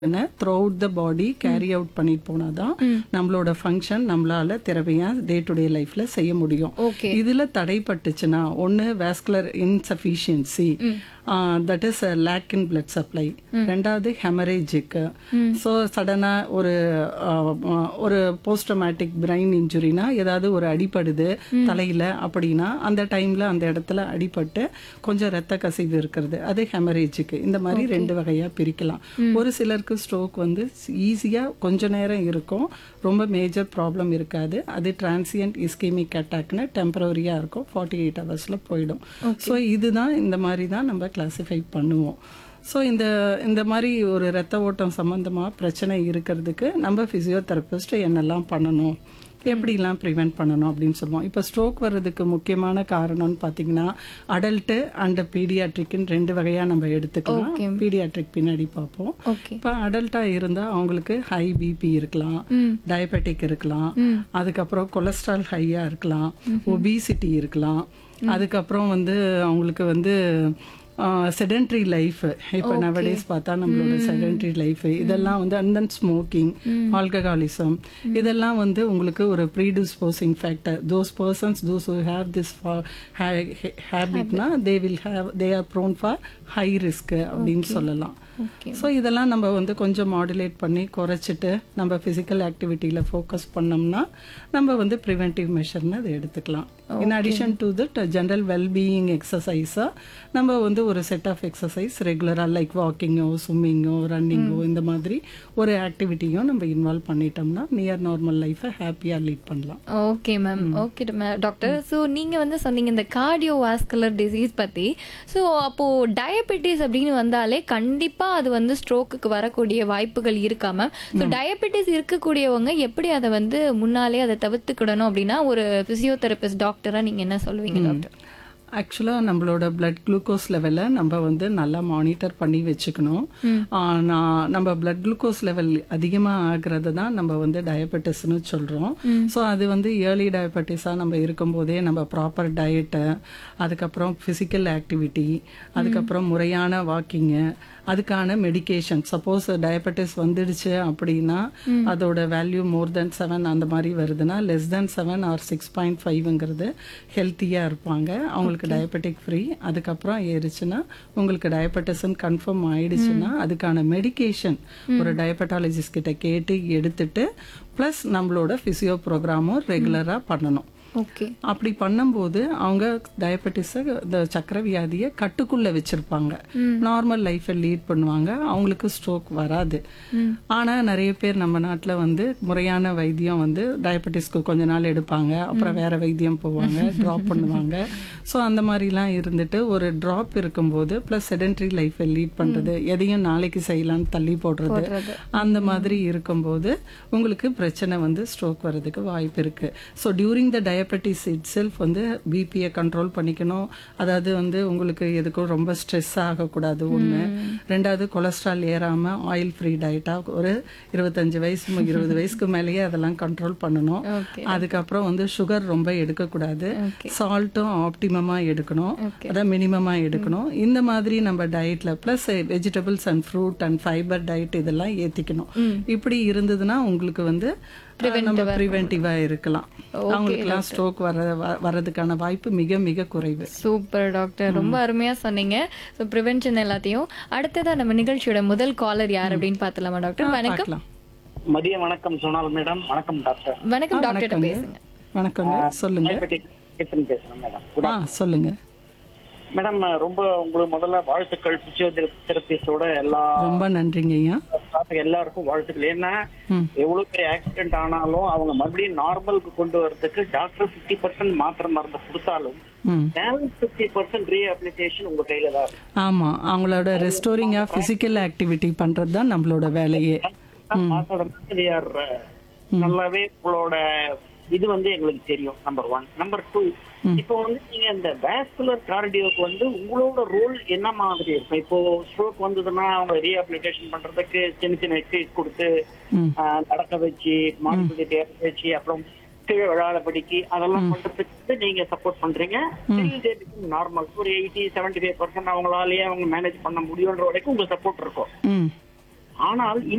Through throughout the body carry out பண்ணிட்டு போனாதான் நம்மளோட ஃபங்க்ஷன் நம்மளால திறமையா டே டு டே லைஃப்ல செய்ய முடியும் ஓகே இதுல தடைப்பட்டுச்சுன்னா ஒன்னு vascular insufficiency that is lack in blood supply ரெண்டாவது ஹெமரேஜிக்கு ஸோ சடனா ஒரு ஆஹ், ஆஹ், ஒரு போஸ்டமேட்டிக் பிரெயின் இன்ஜுரினா ஏதாவது ஒரு அடிபடுது தலையில அப்படின்னா அந்த டைம்ல அந்த இடத்துல அடிபட்டு கொஞ்சம் ரத்த கசிவு இருக்கிறது அது ஹெமரேஜுக்கு இந்த மாதிரி ரெண்டு வகையா பிரிக்கலாம் ஒரு சிலருக்கு ஸ்ட்ரோக் வந்து ஈஸியா கொஞ்ச நேரம் இருக்கும் ரொம்ப மேஜர் ப்ராப்ளம் இருக்காது அது டிரான்சியன்ட் இஸ்கேமிக் அட்டாக்னு டெம்பரரியா இருக்கும் ஃபார்ட்டி எயிட் ஹவர்ஸ்ல போயிடும் ஸோ இதுதான் இந்த மாதிரி தான் நம்ம கிளாசிஃபை பண்ணுவோம் ஸோ இந்த இந்த மாதிரி ஒரு ரத்த ஓட்டம் சம்பந்தமா பிரச்சனை இருக்கிறதுக்கு நம்ம ஃபிசியோதெரபிஸ்ட் என்னெல்லாம் பண்ணணும் எப்படிலாம் ப்ரிவென்ட் பண்ணணும் அப்படின்னு சொல்லுவோம் இப்போ ஸ்ட்ரோக் வர்றதுக்கு முக்கியமான காரணம்னு பார்த்தீங்கன்னா அடல்ட்டு அண்ட் பீடியாட்ரிக்னு ரெண்டு வகையாக நம்ம எடுத்துக்கலாம் பீடியாட்ரிக் பின்னாடி பார்ப்போம் ஓகே இப்போ அடல்ட்டாக இருந்தால் அவங்களுக்கு ஹை பிபி இருக்கலாம் ம் டயபெட்டிக் இருக்கலாம் அதுக்கப்புறம் கொலஸ்ட்ரால் ஹையாக இருக்கலாம் ஒபிசிட்டி இருக்கலாம் அதுக்கப்புறம் வந்து அவங்களுக்கு வந்து செடென்ட்ரி லைஃப் இப்போ நவடேஸ் பார்த்தா நம்மளோட செடென்ட்ரி லைஃப் இதெல்லாம் வந்து அண்ட் தென் ஸ்மோக்கிங் ஆல்கஹாலிசம் இதெல்லாம் வந்து உங்களுக்கு ஒரு predisposing factor those persons those who have this ஹேபிட்னா they will have they are prone for high risk அப்படின்னு சொல்லலாம் ஓகே ஸோ இதெல்லாம் நம்ம வந்து கொஞ்சம் மாடுலேட் பண்ணி குறைச்சிட்டு நம்ம ஃபிசிக்கல் ஆக்டிவிட்டியில் ஃபோக்கஸ் பண்ணோம்னா நம்ம வந்து ப்ரிவென்டிவ் மெஷர்னு அதை எடுத்துக்கலாம் in addition to that general wellbeing எக்ஸசைஸாக நம்ம வந்து ஒரு செட் ஆஃப் எக்ஸசைஸ் ரெகுலராக லைக் வாக்கிங்கோ ஸ்விம்மிங்கோ ரன்னிங்கோ இந்த மாதிரி ஒரு ஆக்டிவிட்டியும் நம்ம இன்வால்வ் பண்ணிட்டோம்னா நியர் நார்மல் லைஃப்பை ஹாப்பியாக லீட் பண்ணலாம் okay ma'am okay doctor so நீங்க வந்து சொன்னீங்க இந்த கார்டியோ வாஸ்குலர் டிசீஸ் பத்தி ஸோ அப்போ டயபெட்டிஸ் அப்படின்னு வந்தாலே கண்டிப்பா அது வந்து ஸ்ட்ரோக்குக்கு வரக்கூடிய வாய்ப்புகள் இருக்கா மேம் ஸோ டயபெட்டிஸ் இருக்கக்கூடியவங்க எப்படி அதை வந்து முன்னாலே அதை தவிர்த்துக்கிடணும் அப்படின்னா ஒரு பிசியோதெரபிஸ்ட் டாக்டரா நீங்க என்ன சொல்லுவீங்க டாக்டர் ஆக்சுவலாக நம்மளோட பிளட் குளுக்கோஸ் லெவலை நம்ம வந்து நல்லா மானிட்டர் பண்ணி வச்சுக்கணும் ஆஹ் நான் நம்ம பிளட் குளுக்கோஸ் லெவல் அதிகமாக ஆகிறது தான் நம்ம வந்து டயபெட்டிஸ்னு சொல்கிறோம் ஸோ அது வந்து ஏர்லி டயபெட்டிஸாக நம்ம இருக்கும்போதே நம்ம ப்ராப்பர் டயட்டு அதுக்கப்புறம் ஃபிசிக்கல் ஆக்டிவிட்டி அதுக்கப்புறம் முறையான வாக்கிங்கு அதுக்கான மெடிகேஷன் சப்போஸ் டயபெட்டிஸ் வந்துடுச்சு அப்படின்னா அதோட வேல்யூ மோர் தென் செவன் அந்த மாதிரி வருதுன்னா less than seven or six point ஃபைவ்ங்கிறது ஹெல்த்தியாக இருப்பாங்க அவங்களுக்கு டயபெட்டிக் ஃப்ரீ அதுக்கப்புறம் ஏறிச்சுன்னா உங்களுக்கு டயபெட்டிஸ்ன்னு கன்ஃபார்ம் ஆயிடுச்சுன்னா அதுக்கான மெடிகேஷன் ஒரு டயபெட்டாலஜிஸ்ட் கிட்ட கேட்டு எடுத்துட்டு ப்ளஸ் நம்மளோட ஃபிசியோ ப்ரோக்ராமும் ரெகுலராக பண்ணணும் ஓகே அப்படி பண்ணும்போது அவங்க டயபெட்டிஸை இந்த சக்கர வியாதியை கட்டுக்குள்ள வச்சிருப்பாங்க நார்மல் லைஃப்பை லீட் பண்ணுவாங்க அவங்களுக்கு ஸ்ட்ரோக் வராது ஆனா நிறைய பேர் நம்ம நாட்டுல வந்து முறையான வைத்தியம் வந்து டயபெட்டிஸ்க்கு கொஞ்ச நாள் எடுப்பாங்க அப்புறம் வேற வைத்தியம் போவாங்க ட்ராப் பண்ணுவாங்க ஸோ அந்த மாதிரிலாம் இருந்துட்டு ஒரு ட்ராப் இருக்கும்போது ப்ளஸ் செடென்ட்ரி லைஃப்பை லீட் பண்றது எதையும் நாளைக்கு செய்யலாம்னு தள்ளி போடுறது அந்த மாதிரி இருக்கும்போது உங்களுக்கு பிரச்சனை வந்து ஸ்ட்ரோக் வர்றதுக்கு வாய்ப்பு இருக்கு so during the diabetes itself வந்து பிபியை கண்ட்ரோல் பண்ணிக்கணும் அதாவது வந்து உங்களுக்கு எதுக்கும் ரொம்ப ஸ்ட்ரெஸ் ஆகக்கூடாது ஒன்று ரெண்டாவது கொலஸ்ட்ரால் ஏறாம ஆயில் ஃப்ரீ டயட்டா ஒரு இருபத்தஞ்சு வயசு இருபது வயசுக்கு மேலேயே அதெல்லாம் கண்ட்ரோல் பண்ணணும் ஓகே அதுக்கப்புறம் வந்து சுகர் ரொம்ப எடுக்கக்கூடாது ஓகே சால்ட்டும் ஆப்டிமமா எடுக்கணும் ஓகே அதான் மினிமமா எடுக்கணும் இந்த மாதிரி நம்ம டயட்ல plus vegetables and fruit and fibre diet இதெல்லாம் ஏத்திக்கணும் இப்படி இருந்ததுன்னா உங்களுக்கு வந்து அஹ், நம்ம ப்ரிவென்டிவா இருக்கலாம் அவங்களுக்குலாம் ஸ்ட்ரோக் வர வ- வர்றதுக்கான வாய்ப்பு மிக மிக குறைவு சூப்பர் டாக்டர் ரொம்ப அருமையா சொன்னீங்க ஸோ ப்ரிவென்ஷன் எல்லாத்தையும் அடுத்ததா நம்ம நிகழ்ச்சியோட முதல் காலர் யார் அப்படின்னு பார்த்தலாமா டாக்டர் வணக்கம் பார்க்கலாம் மதிய வணக்கம் சொன்னால் மேடம் வணக்கம் டாக்டர் வணக்கம் டாக்டர் பேசுங்க வணக்கங்க சொல்லுங்க டயபெட்டிக் கேசன் பேசுறேன் மேடம் ஆ சொல்லுங்க மேடம் ரொம்ப உங்களுக்கு முதல்ல வாழ்த்துக்கள் பிசியோதெரபிஸ்டோட எல்லா ரொம்ப நன்றிங்க ஐயா staff எல்லாருக்கும் வாழ்த்துக்கள் ஏன்னா ம். எவ்வளவு பெரிய ஆக்சிடென்ட் ஆனாலும் அவங்க மறுபடியும் நார்மலுக்கு கொண்டு வரதுக்கு டாக்டர் பிப்டி பர்சன்ட் மாத்திரை மருந்து கொடுத்தாலும் ம் பேலன்ஸ் பிப்டி பர்சன்ட் ரீஅப்ளிகேஷன் உங்க கையில தான் இருக்கு ஆமா அவங்களோட ரெஸ்டோரிங்கா பிசிக்கல் ஆக்டிவிட்டி பண்றது தான் நம்மளோட வேலையே அதோட they are, uh, நல்லாவே உங்களோட இது வந்து எங்களுக்கு தெரியும் நம்பர் ஒன் நம்பர் டூ இப்போ வந்து நீங்க இந்த வேஸ்குலர் கார்டியோக்கு வந்து உங்களோட ரோல் என்ன மாதிரி இருக்கும் இப்போ ஸ்ட்ரோக் வந்ததுன்னா அவங்க ரீஅப்ளிகேஷன் பண்றதுக்கு சின்ன சின்ன எக்ஸசைஸ் கொடுத்து ம். ஆஹ், நடக்க வச்சு மாடிபிலிட்டி வச்சு அப்புறம் கீழே விழாதபடிக்கு அதெல்லாம் பண்றதுக்கு நீங்க சப்போர்ட் பண்றீங்க நார்மல் ஒரு எயிட்டி செவன்டி ஃபைவ் பர்சன்ட் அவங்களாலேயே அவங்க மேனேஜ் பண்ண முடியுன்ற வரைக்கும் உங்களுக்கு சப்போர்ட் இருக்கும் ம் ஆனால்